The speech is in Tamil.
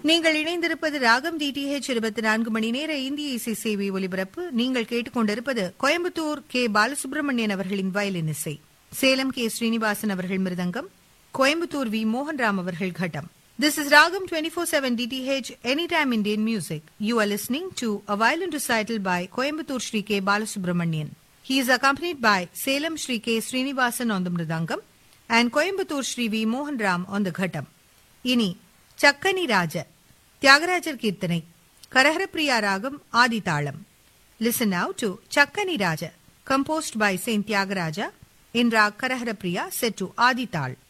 நீங்கள் இணைந்திருப்பது ராகம் டிடிஹெச் இருபத்தி நான்கு மணி நேர இந்திய இசை சேவை ஒலிபரப்பு நீங்கள் கேட்டுக்கொண்டிருப்பது கோயம்புத்தூர் கே பாலசுப்ரமணியன் அவர்களின் வயலின் இசை சேலம் கே ஸ்ரீனிவாசன் அவர்கள் மிருதங்கம் கோயம்புத்தூர் வி மோகன்ராம் அவர்கள் கட்டம் This is Ragam 24/7 DTH Anytime Indian Music. You are listening to a violin recital by Coimbatore Sri K. Balasubramanian. He is accompanied by Salem Sri K. Srinivasan on the mridangam and Coimbatore Sri V. Mohan Ram on the ghatam. இனி சக்கனி ராஜ தியாகராஜர் கீர்த்தனை கரஹரப்பிரியா ராகம் ஆதிதாளம் listen now to Chakkani Raja composed by saint Thyagaraja in raag Kharaharapriya set to ஆதிதாள்